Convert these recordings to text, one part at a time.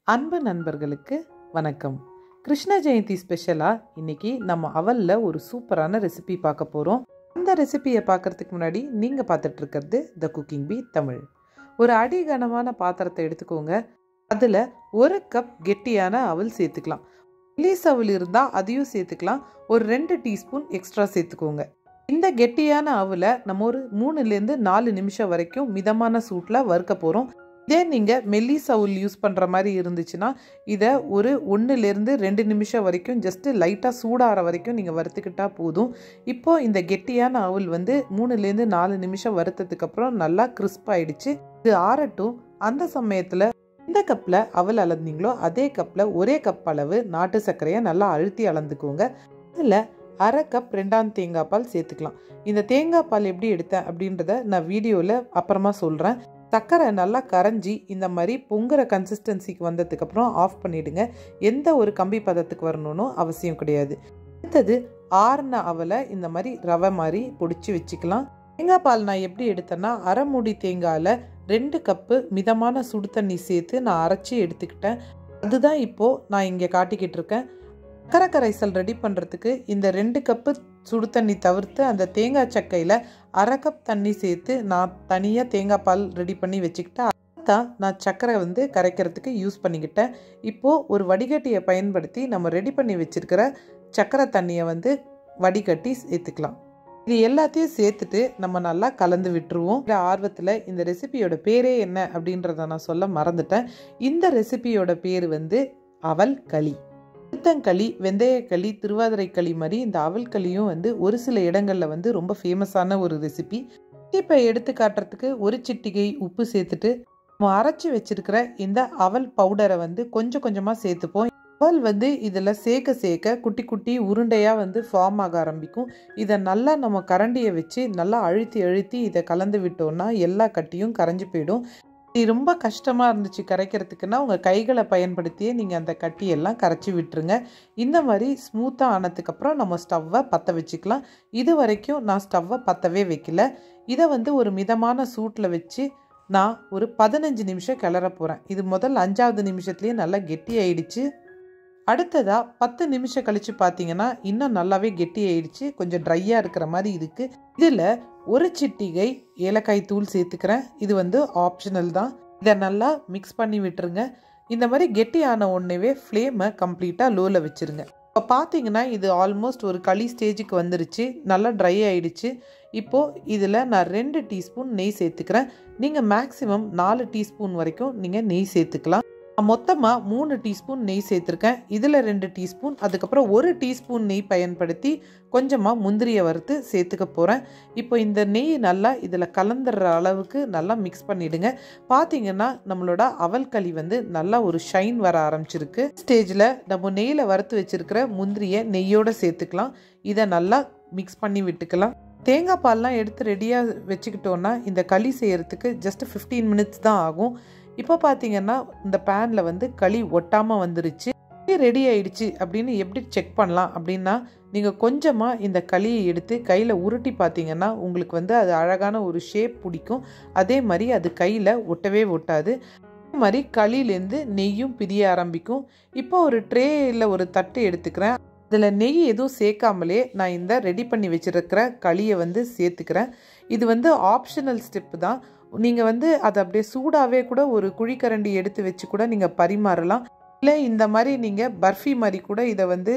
அன்பு நண்பர்களுக்கு வணக்கம் கிருஷ்ண ஜெயந்தி ஸ்பெஷலாக இன்னைக்கு நம்ம அவலில் ஒரு சூப்பரான ரெசிபி பார்க்க போகிறோம் அந்த ரெசிபியை பார்க்கறதுக்கு முன்னாடி நீங்கள் பார்த்துட்டு இருக்கிறது த குக்கிங் பி தமிழ் ஒரு அடிகனமான பாத்திரத்தை எடுத்துக்கோங்க அதில் ஒரு கப் கெட்டியான அவல் சேர்த்துக்கலாம் மெலிஸ் அவல் இருந்தால் அதையும் சேர்த்துக்கலாம் ஒரு ரெண்டு டீஸ்பூன் எக்ஸ்ட்ரா சேர்த்துக்கோங்க இந்த கெட்டியான அவலை நம்ம ஒரு மூணுலேருந்து நாலு நிமிஷம் வரைக்கும் மிதமான சூட்டில் வறுக்க போகிறோம் இதே நீங்கள் மெல்லிஸ் அவுல் யூஸ் பண்ணுற மாதிரி இருந்துச்சுன்னா இதை ஒரு ஒன்றுலேருந்து ரெண்டு நிமிஷம் வரைக்கும் ஜஸ்ட்டு லைட்டாக சூடாகிற வரைக்கும் நீங்கள் வறுத்துக்கிட்டால் போதும் இப்போது இந்த கெட்டியான அவுல் வந்து மூணுலேருந்து நாலு நிமிஷம் வறுத்ததுக்கப்புறம் நல்லா கிறிஸ்ப் ஆயிடுச்சு இது ஆறட்டும் அந்த சமயத்தில் எந்த கப்பில் அவல் அளந்தீங்களோ அதே கப்பில் ஒரே கப் அளவு நாட்டு சர்க்கரையை நல்லா அழுத்தி அளந்துக்கோங்க அதில் அரை கப் ரெண்டாம் தேங்காய் பால் சேர்த்துக்கலாம் இந்த தேங்காய் பால் எப்படி எடுத்தேன் அப்படின்றத நான் வீடியோவில் அப்புறமா சொல்கிறேன் சர்க்கரை நல்லா கரைஞ்சி இந்த மாதிரி பொங்குற கன்சிஸ்டன்சிக்கு வந்ததுக்கப்புறம் ஆஃப் பண்ணிவிடுங்க எந்த ஒரு கம்பி பதத்துக்கு வரணும்னு அவசியம் கிடையாது அடுத்தது ஆறுன அவலை இந்த மாதிரி ரவை மாதிரி பொடிச்சு வச்சுக்கலாம் தேங்காய் பால் நான் எப்படி எடுத்தேன்னா அரை மூடி தேங்காயில் ரெண்டு கப்பு மிதமான சுடு தண்ணி சேர்த்து நான் அரைச்சி எடுத்துக்கிட்டேன் அதுதான் இப்போது நான் இங்கே காட்டிக்கிட்டு இருக்கேன் சக்கரை கரைசல் ரெடி பண்ணுறதுக்கு இந்த ரெண்டு கப்பு சுடு தண்ணி தவிர்த்து அந்த தேங்காய் சக்கையில் அரை கப் தண்ணி சேர்த்து நான் தனியாக தேங்காய் பால் ரெடி பண்ணி வச்சுக்கிட்டேன் தான் நான் சர்க்கரை வந்து கரைக்கிறதுக்கு யூஸ் பண்ணிக்கிட்டேன் இப்போது ஒரு வடிகட்டியை பயன்படுத்தி நம்ம ரெடி பண்ணி வச்சுருக்கிற சர்க்கரை தண்ணியை வந்து வடிகட்டி சேர்த்துக்கலாம் இது எல்லாத்தையும் சேர்த்துட்டு நம்ம நல்லா கலந்து விட்டுருவோம் இந்த ஆர்வத்தில் இந்த ரெசிபியோட பேரே என்ன அப்படின்றத நான் சொல்ல மறந்துட்டேன் இந்த ரெசிபியோட பேர் வந்து அவல் களி உளுத்தங்களி வெந்தயக்களி திருவாதிரை களி மாதிரி இந்த அவல் களியும் வந்து ஒரு சில இடங்களில் வந்து ரொம்ப ஃபேமஸான ஒரு ரெசிபி இப்போ எடுத்து காட்டுறதுக்கு ஒரு சிட்டிகை உப்பு சேர்த்துட்டு நம்ம அரைச்சி வச்சிருக்கிற இந்த அவல் பவுடரை வந்து கொஞ்சம் கொஞ்சமாக சேர்த்துப்போம் அவல் வந்து இதில் சேர்க்க சேர்க்க குட்டி குட்டி உருண்டையாக வந்து ஃபார்ம் ஆக ஆரம்பிக்கும் இதை நல்லா நம்ம கரண்டியை வச்சு நல்லா அழுத்தி அழுத்தி இதை கலந்து விட்டோம்னா எல்லா கட்டியும் கரைஞ்சி போயிடும் இது ரொம்ப கஷ்டமாக இருந்துச்சு கரைக்கிறதுக்குன்னா உங்கள் கைகளை பயன்படுத்தியே நீங்கள் அந்த கட்டியெல்லாம் கரைச்சி விட்டுருங்க இந்த மாதிரி ஸ்மூத்தாக ஆனதுக்கப்புறம் நம்ம ஸ்டவ்வை பற்ற வச்சுக்கலாம் இது வரைக்கும் நான் ஸ்டவ்வை பற்றவே வைக்கல இதை வந்து ஒரு மிதமான சூட்டில் வச்சு நான் ஒரு பதினஞ்சு நிமிஷம் கிளற போகிறேன் இது முதல் அஞ்சாவது நிமிஷத்துலேயே நல்லா கெட்டி ஆயிடுச்சு அடுத்ததாக பத்து நிமிஷம் கழித்து பார்த்தீங்கன்னா இன்னும் நல்லாவே கெட்டி ஆயிடுச்சு கொஞ்சம் ட்ரையாக இருக்கிற மாதிரி இருக்குது இதில் ஒரு சிட்டிகை ஏலக்காய் தூள் சேர்த்துக்கிறேன் இது வந்து ஆப்ஷனல் தான் இதை நல்லா மிக்ஸ் பண்ணி விட்டுருங்க இந்த மாதிரி கெட்டி ஆன உடனேவே ஃப்ளேமை கம்ப்ளீட்டாக லோவில் வச்சுருங்க இப்போ பார்த்தீங்கன்னா இது ஆல்மோஸ்ட் ஒரு களி ஸ்டேஜுக்கு வந்துருச்சு நல்லா ட்ரை ஆயிடுச்சு இப்போது இதில் நான் ரெண்டு டீஸ்பூன் நெய் சேர்த்துக்கிறேன் நீங்கள் மேக்ஸிமம் நாலு டீஸ்பூன் வரைக்கும் நீங்கள் நெய் சேர்த்துக்கலாம் மொத்தமாக மூணு டீஸ்பூன் நெய் சேர்த்துருக்கேன் இதில் ரெண்டு டீஸ்பூன் அதுக்கப்புறம் ஒரு டீஸ்பூன் நெய் பயன்படுத்தி கொஞ்சமாக முந்திரியை வறுத்து சேர்த்துக்க போகிறேன் இப்போ இந்த நெய் நல்லா இதில் கலந்துடுற அளவுக்கு நல்லா மிக்ஸ் பண்ணிவிடுங்க பார்த்தீங்கன்னா நம்மளோட அவல் களி வந்து நல்லா ஒரு ஷைன் வர ஆரம்பிச்சிருக்கு ஸ்டேஜில் நம்ம நெய்யில் வறுத்து வச்சுருக்கிற முந்திரியை நெய்யோடு சேர்த்துக்கலாம் இதை நல்லா மிக்ஸ் பண்ணி விட்டுக்கலாம் தேங்காய் பால்லாம் எடுத்து ரெடியாக வச்சுக்கிட்டோன்னா இந்த களி செய்கிறதுக்கு ஜஸ்ட் ஃபிஃப்டீன் மினிட்ஸ் தான் ஆகும் இப்போ பார்த்தீங்கன்னா இந்த பேனில் வந்து களி ஒட்டாமல் வந்துருச்சு ரெடி ஆயிடுச்சு அப்படின்னு எப்படி செக் பண்ணலாம் அப்படின்னா நீங்கள் கொஞ்சமாக இந்த களியை எடுத்து கையில் உருட்டி பார்த்தீங்கன்னா உங்களுக்கு வந்து அது அழகான ஒரு ஷேப் பிடிக்கும் அதே மாதிரி அது கையில் ஒட்டவே ஒட்டாது அதே மாதிரி களியிலேருந்து நெய்யும் பிரிய ஆரம்பிக்கும் இப்போ ஒரு ட்ரேயில் ஒரு தட்டு எடுத்துக்கிறேன் இதில் நெய் எதுவும் சேர்க்காமலே நான் இந்த ரெடி பண்ணி வச்சுருக்கிற களியை வந்து சேர்த்துக்கிறேன் இது வந்து ஆப்ஷனல் ஸ்டெப்பு தான் நீங்கள் வந்து அதை அப்படியே சூடாகவே கூட ஒரு குழிக்கரண்டி எடுத்து வச்சு கூட நீங்கள் பரிமாறலாம் இல்லை இந்த மாதிரி நீங்கள் பர்ஃபி மாதிரி கூட இதை வந்து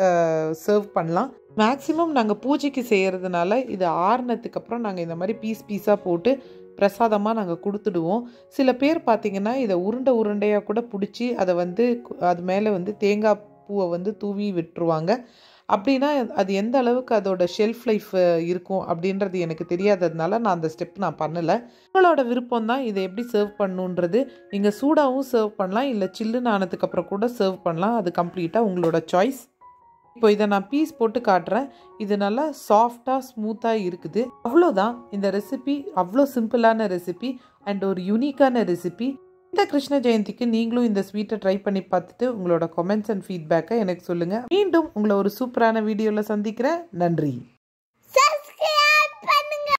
சர்வ் பண்ணலாம் மேக்ஸிமம் நாங்கள் பூஜைக்கு செய்கிறதுனால இது ஆறுனதுக்கு அப்புறம் நாங்கள் இந்த மாதிரி பீஸ் பீஸாக போட்டு பிரசாதமாக நாங்கள் கொடுத்துடுவோம் சில பேர் பார்த்திங்கன்னா இதை உருண்டை உருண்டையாக கூட பிடிச்சி அதை வந்து அது மேலே வந்து தேங்காய் பூவை வந்து தூவி விட்டுருவாங்க அப்படின்னா அது எந்த அளவுக்கு அதோட ஷெல்ஃப் லைஃப் இருக்கும் அப்படின்றது எனக்கு தெரியாததுனால நான் அந்த ஸ்டெப் நான் பண்ணலை உங்களோட விருப்பம் தான் இதை எப்படி சர்வ் பண்ணுன்றது நீங்கள் சூடாகவும் சர்வ் பண்ணலாம் இல்லை சில்லுன்னு ஆனதுக்கப்புறம் கூட சர்வ் பண்ணலாம் அது கம்ப்ளீட்டாக உங்களோட சாய்ஸ் இப்போ இதை நான் பீஸ் போட்டு காட்டுறேன் இது நல்லா சாஃப்டாக ஸ்மூத்தாக இருக்குது அவ்வளோதான் இந்த ரெசிபி அவ்வளோ சிம்பிளான ரெசிபி அண்ட் ஒரு யூனிக்கான ரெசிபி இந்த கிருஷ்ண ஜெயந்திக்கு நீங்களும் இந்த ஸ்வீட்டை ட்ரை பண்ணி பார்த்துட்டு உங்களோட கமெண்ட்ஸ் அண்ட் ஃபீட்பேக்கை எனக்கு சொல்லுங்கள் மீண்டும் உங்களை ஒரு சூப்பரான வீடியோவில் சந்திக்கிறேன் நன்றி